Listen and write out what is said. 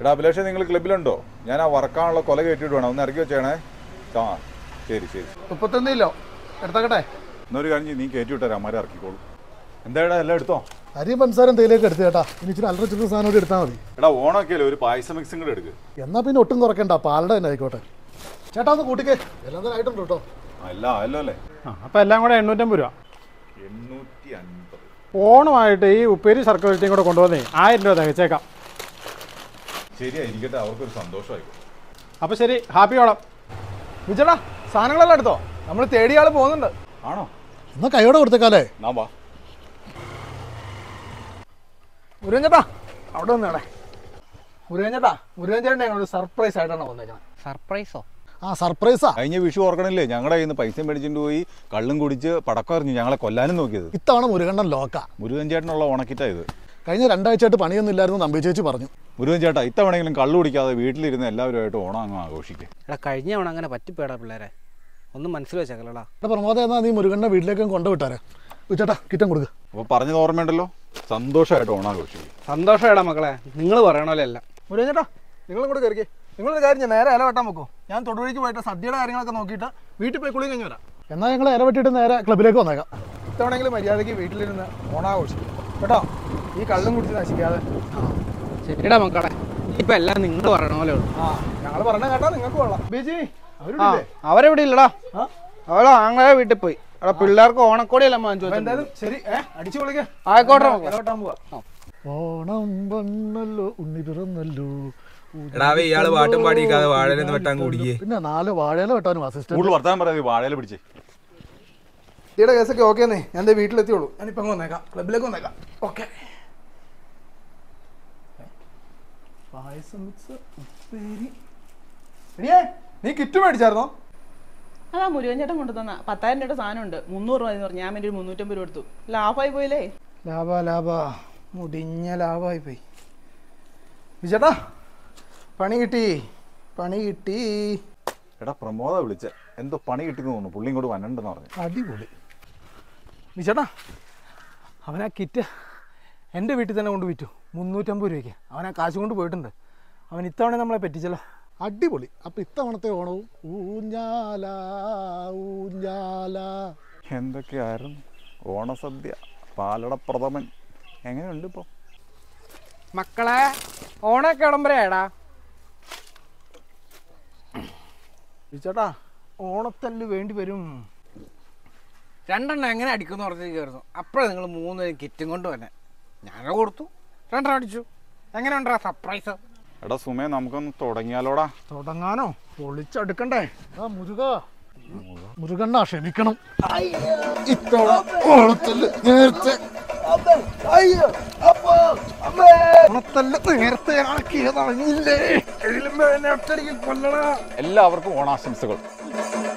എടാ അഭിലാഷ് നിങ്ങൾ ക്ലബിലുണ്ടോ ഞാൻ ആ വറക്കാനുള്ള കൊല കയറ്റിയിട്ട് വേണം ഒന്ന് ഇറക്കി വെച്ചേണേ ആ ശരി ശരി മുപ്പത്തൊന്ന് കിലോ എടുത്തക്കട്ടെ എന്നൊരു കാര്യം ചെയ്യ്, നീ കയറ്റി വിട്ടാരാ അമ്മമാരെ ഇറക്കിക്കോളൂ എന്താടാ എല്ലാം എടുത്തോ അരിയും പഞ്ചസാരം തേയിലേക്ക് എടുത്ത് കേട്ടാ ഇനി ഇച്ചിരി അല്ലറ ചില്ലറ സാധനം കൂടി എടുത്താൽ മതി എടാ ഓണമൊക്കെ അല്ലേ ഒരു പായസ മിക്സും കൂടെ എടുക്ക് എന്നാ പിന്നെ ഒട്ടും കുറയ്ക്കണ്ട പാലട തന്നെ ആയിക്കോട്ടെ ചേട്ടാ ഒന്ന് കൂട്ടിക്കേ എല്ലാം തന്നെ ആയിട്ടുണ്ട് കേട്ടോ ആ, എല്ലാം അല്ലോ അല്ലേ ആ അപ്പോൾ എല്ലാം കൂടെ എണ്ണൂറ്റമ്പത് രൂപ എണ്ണൂറ്റി അൻപത് ഓണമായിട്ട് ഈ ഉപ്പേരി സർക്കുലറ്റിയും കൂടെ കൊണ്ടുവന്നേ ആയിരം രൂപ തികച്ചേക്കാം ശരിയാ ഇരിക്കട്ടെ അവർക്കൊരു സന്തോഷമായിക്കോ അപ്പോൾ ശരി ഹാപ്പി ഓണം വിജടാ സാധനങ്ങളെല്ലാം എടുത്തോ നമ്മൾ തേടിയ ആള് പോകുന്നുണ്ട് ആണോ എന്നാ കൈയോടെ കൊടുത്തേക്കാലേ നാ വാ മുരുകൻ ചേട്ടാ അവിടെ നിന്നേടെ മുരുകൻ ചേട്ടാ മുരുകൻ ചേട്ടൻ ഞങ്ങൾ സർപ്രൈസ് ആയിട്ടാണ് വന്നേക്കുന്നത് സർപ്രൈസോ ആ സർപ്രൈസാ കഴിഞ്ഞ വിഷു ഓർക്കണില്ലേ ഞങ്ങളുടെ കയ്യിൽ നിന്ന് പൈസ മേടിച്ചിട്ട് പോയി കള്ളും കുടിച്ച് പടക്കം എറിഞ്ഞു ഞങ്ങളെ കൊല്ലാനും നോക്കിയത് ഇത്തവണ മുരുകണ്ണൻ ലോക്ക മുരുകൻ ചേട്ടനുള്ള ഓണക്കിറ്റാ ഇത് കഴിഞ്ഞ രണ്ടാഴ്ചയായിട്ട് പണിയൊന്നും ഇല്ലായിരുന്നു നമ്പി ചേച്ചി പറഞ്ഞു മുരുകൻ ചേട്ടാ ഇത്തവണെങ്കിലും കള്ളു കുടിക്കാതെ വീട്ടിലിരുന്ന് എല്ലാവരുമായിട്ട് ഓണം അങ്ങ് ആഘോഷിക്കുക എടാ കഴിഞ്ഞ തവണ അങ്ങനെ പറ്റിപ്പോയടാ പിള്ളേരെ ഒന്നും മനസ്സിൽ വെച്ചേക്കല്ലടാ എടാ പ്രമോദം എന്നാ നീ മുരുകണ്ണനെ വീട്ടിലേക്ക് കൊണ്ടുവിട്ടാരെ ചേട്ടാ കിറ്റം കൊടുക്കുക അപ്പോൾ പറഞ്ഞത് ഓർമ്മയുണ്ടല്ലോ സന്തോഷമായിട്ട് ഓണം ആഘോഷിക്കുക സന്തോഷമായിടാ മക്കളെ നിങ്ങൾ പറയണ എല്ലാം മുരുകൻ ചേട്ടാ നിങ്ങളും കൂടെ കയറിക്കേ നിങ്ങളൊരു കാര്യം ചെയ്യാം നേരെ ഇല വെട്ടാൻ വെക്കോ ഞാൻ തൊടുവഴിക്ക് പോയിട്ട് സദ്യയുടെ കാര്യങ്ങളൊക്കെ നോക്കിയിട്ട് വീട്ടിൽ പോയി കുളി കഴിഞ്ഞ് വരാം എന്നാൽ ഞങ്ങൾ ഇര വെട്ടിയിട്ട് നേരെ ക്ലബിലേക്ക് വന്നേക്കാം ഇത്തവണെങ്കിലും മര്യാദയ്ക്ക് വീട്ടിലിരുന്ന് ഓണാഘോഷിക്കും കേട്ടോ ഈ കള്ളും കുടിച്ച് നശിക്കാതെ ശരിടാ മക്കളെ ഇപ്പൊ എല്ലാം നിങ്ങൾ പറയണ പോലെ ഉള്ളു ആ ഞങ്ങൾ പറഞ്ഞ കേട്ടാ നിങ്ങൾക്ക് കൊള്ളാം ബിജി ആ അവരുടെ അവരെവിടെ ഇല്ലടാ ആ? അവളോ ആങ്ങളെ വീട്ടിൽ പോയി എടാ പിള്ളേർക്ക് ഓണക്കോടിയെല്ലാം വാങ്ങിച്ചു അപ്പൊ വെച്ചിട്ടുണ്ട്. എന്തായാലും ശരി ഏ അടിച്ചു വിളിക്കേ ആയിക്കോട്ടെ മക്കളെ. ഇല വെട്ടാൻ പോവാ ഓണം വന്നല്ലോ ഉണ്ണി പിറന്നല്ലോ എടാവേ ഇയാള് പാട്ടും പാടിക്കാതെ വാഴയിലൊന്ന് വെട്ടാൻ കൂടിയേ പിന്നെ നാല് വാഴയില വെട്ടാനും അസിസ്റ്റന്റ് കൂടുതൽ വർത്താനം പറയാതെ വാഴയില പിടിച്ചേ ഇതിയുടെ കേസൊക്കെ ഓക്കെ എന്നേ ഞാൻ ദേ വീട്ടിലെത്തിയുള്ളൂ ഞാനിപ്പോ അങ്ങ് വന്നേക്കാം ക്ലബിലേക്ക് വന്നേക്കാം ഓക്കെ പായസം മിക്സ് ഉപ്പേരി എടിയേ നീ കിറ്റ് മേടിച്ചായിരുന്നോ അതാ മുരുകൻ ചേട്ടൻ കൊണ്ടു തന്ന പത്തായിരം രൂപയുടെ സാധനമുണ്ട് മുന്നൂറ് രൂപ എന്ന് പറഞ്ഞു ഞാൻ വേണ്ടി ഒരു മുന്നൂറ്റമ്പത് രൂപ എടുത്തു ലാഭമായി പോയില്ലേ ലാഭ ലാഭ മുടിഞ്ഞ ലാഭമായി പോയി വിചേട്ടാ പണി കിട്ടി പണി കിട്ടി എടാ പ്രമോദ വിളിച്ച എന്തോ പണി കിട്ടിയെന്ന് തോന്നുന്നു പുള്ളി ഇങ്ങോട്ട് വന്നിട്ടുണ്ടെന്ന് പറഞ്ഞു അടിപൊളി വിചേട്ടാ അവൻ ആ കിറ്റ് എൻ്റെ വീട്ടിൽ തന്നെ കൊണ്ട് വിറ്റു മുന്നൂറ്റമ്പത് രൂപയ്ക്ക് അവൻ ആ കാശ് കൊണ്ട് പോയിട്ടുണ്ട് അവൻ ഇത്തവണ നമ്മളെ പറ്റിച്ചല്ലോ അടിപൊളി അപ്പൊ ഇത്തവണത്തെ ഓണവും ഊഞ്ഞാല ഊഞ്ഞാല എന്തൊക്കെയായിരുന്നു ഓണസദ്യ പാലട പ്രഥമൻ എങ്ങനെയുണ്ട് ഇപ്പോൾ മക്കളെ ഓണൊക്കെ ഇടംബരേടാ വിചേട്ടാ ഓണത്തല്ല് വേണ്ടി വരും രണ്ടെണ്ണം എങ്ങനെ അടിക്കുമെന്ന് പറഞ്ഞിരിക്കുന്നു അപ്പോഴേ നിങ്ങൾ മൂന്ന് കിറ്റും കൊണ്ട് തന്നെ ഞാനത് കൊടുത്തു രണ്ടെണ്ണം അടിച്ചു എങ്ങനെ ഉണ്ടാ സർപ്രൈസ് എടാ സുമേ നമുക്കൊന്ന് തുടങ്ങിയാലോടാ തുടങ്ങാനോ പൊളിച്ചെടുക്കണ്ടേ ആ മുരുക മുരുകണ്ണ ക്ഷമിക്കണം ഇത്തവണ ഓണത്തല്ല് നേരത്തെ ഓണത്തല്ല് നേരത്തെ ആക്കിയതറിഞ്ഞില്ലേ എഴുതുമ്പോ എന്നെ ഒറ്റടിക്ക് കൊല്ലണ എല്ലാവർക്കും ഓണാശംസകൾ